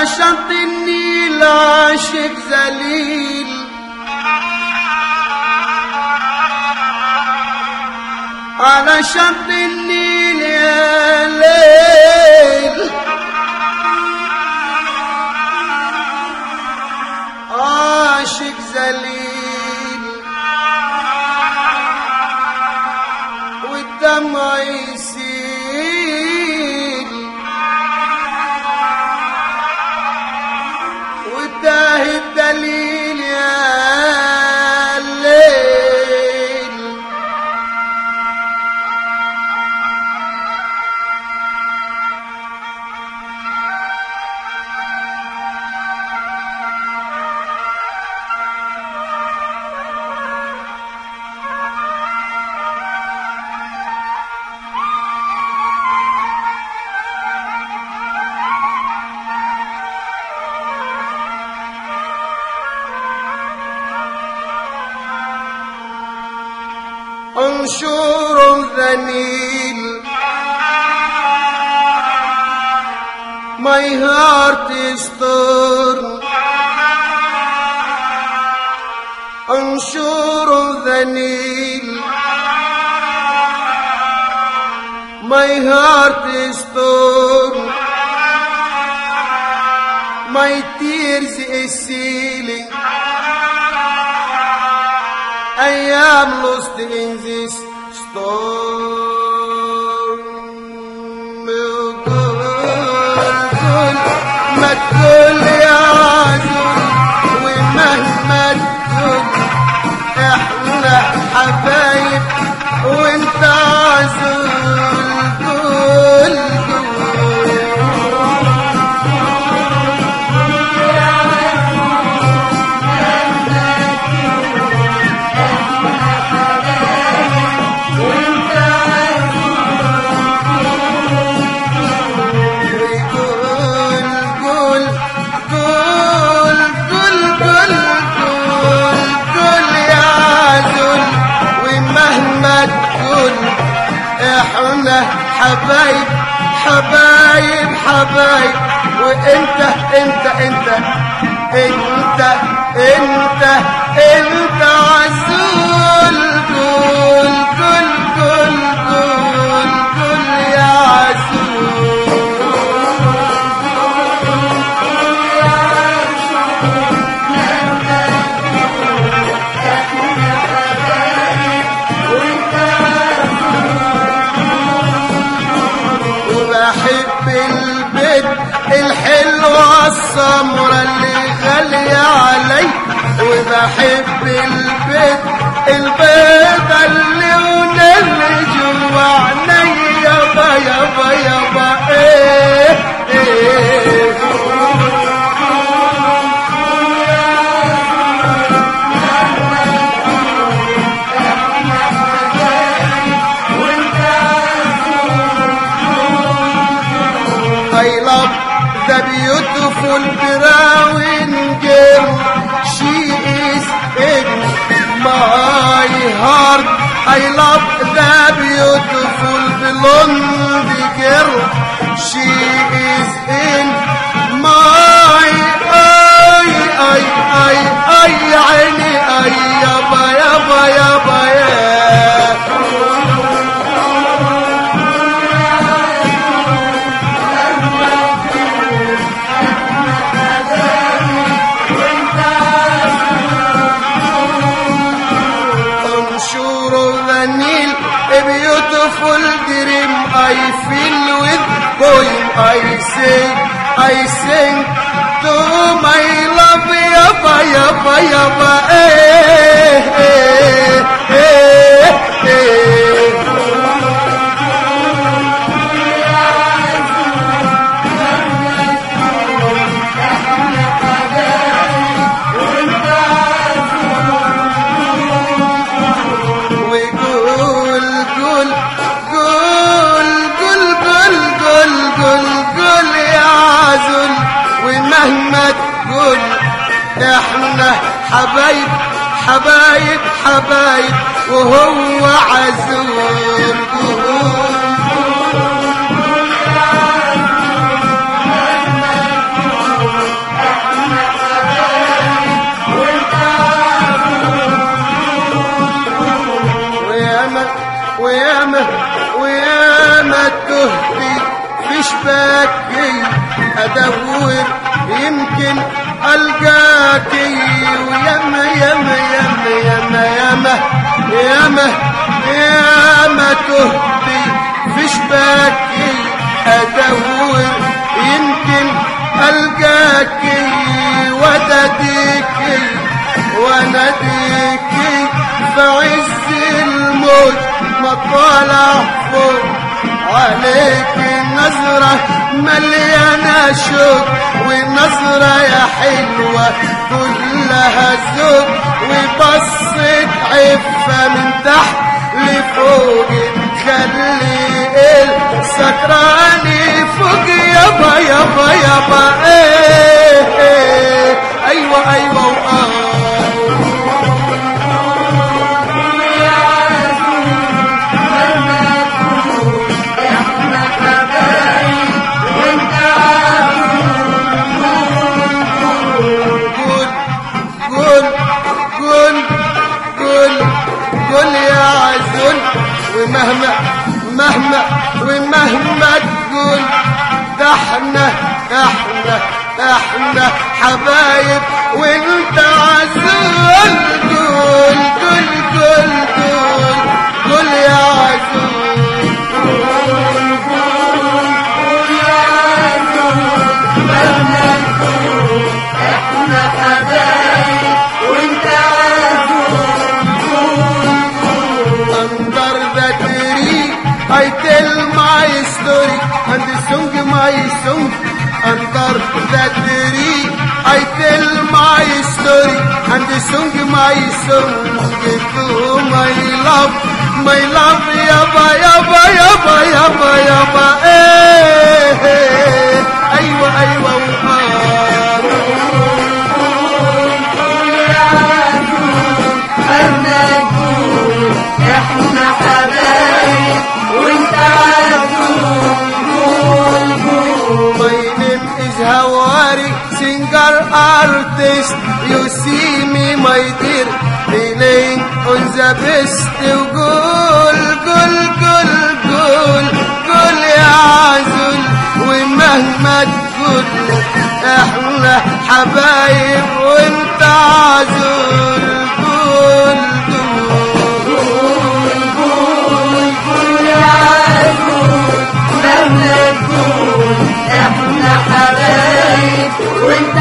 على شط النيل عاشق ذليل على شط النيل يا ليل عاشق ذليل والدمع يسيل وتاه الدليل يا ليل انشر ذليل My heart is torn انشر ذليل My heart is torn My tears is sealing I am lost in this storm قول قول ما تقول يا عزول ومهما تقول احنا حبايب وانت عزول قول قول قول قول قول قول قول قول يا عزول ومهما تقول احنا حبايب حبايب حبايب وانت انت انت انت انت انت عزول قول قول قول قول قول يا عزول وبحب البيت الحلوة السمرة اللي غالية علي وبحب البيت البيضة اللي ونل جوا عيني يابا يابا يابا ايه ايه I love the beautiful brown girl. She is in my heart. I love the beautiful blonde girl. She is in my eye, eye, eye, eye, عيني, eye, يابا, يابا, يابا, يا. انشر the Nile a beautiful dream I feel with poem I sing I sing to my love yaba yaba yaba eh eh eh eh وقول قول قول قول قول قول قول قول يا عزل ومهما تقول احنا حبايب حبايب حبايب وهو عزول قول ادور يمكن القاكي وياما ياما ياما ياما ياما ياما ياما تهبي في شباكي ادور يمكن القاكي ودديكي ونديكي في عز الموت ما طالع فوق عليك نظرة مليانة شوق ونظرة يا حلوة كلها ذوق وبصت عفة من تحت لفوق تخلي السكران فوق يابا يابا يابا ايه, ايه ايوه ايوه وآه قول قول قول قول قول يا عزل ومهما مهما ومهما تقول ده احنا احنا احنا حبايب وانت عزل قول قول قول قول قول يا عزل under the tree. I tell my story and sing my song. Under the tree, I tell my story and sing my song to my love, my love, yaba yaba yaba yaba yaba. Eh, eh, aywa aywa. ah. احنا حبايب وانت My name is Hawari, singer artist. You see me, my dear, playing on the best. وقول قول قول قول قول يا عزل ومهما تقول احنا حبايب وانت عزل قول قول مهما تقول احنا حبايب وانت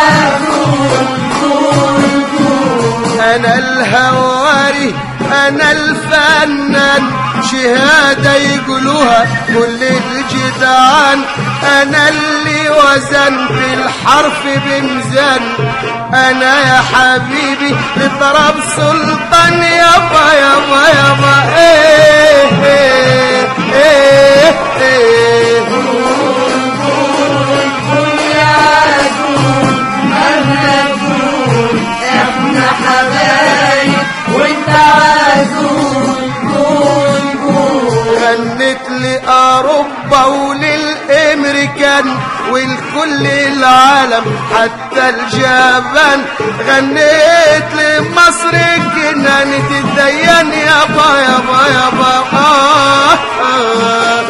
انا الهواري انا الفنان شهادة يقولوها كل الجدعان انا اللي وزنت الحرف بميزان انا يا حبيبي اضرب سلطان يابا يابا يابا ايه ايه ايه, إيه احنا حبايب وانت عزوز غنت لأوروبا وللأمريكان ولكل العالم حتى الجبان غنيت لمصر جنانة الديان يابا يابا يابا آه آه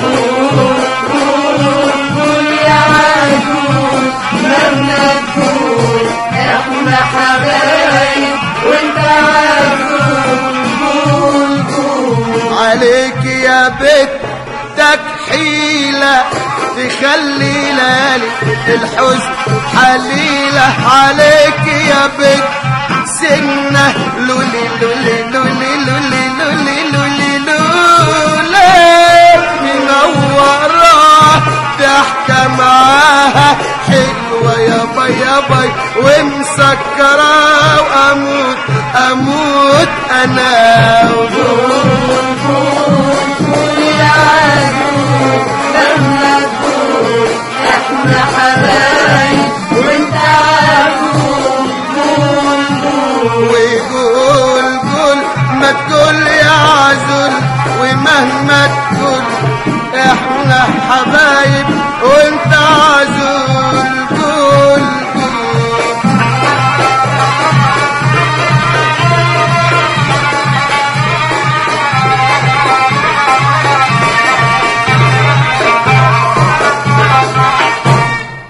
يا عزوز مهما تقول احنا حبايب وانت عليك يا بنتك حيلة تخلي ليالي الحزن حليلة عليك يا بنت سنة لولي لولي لولي لولي لولي لولي لولي منورة ضحكة معاها حلوة يابا يابا ومسكرة وأموت أموت أنا يا عزوز مهما تقول احنا حبايب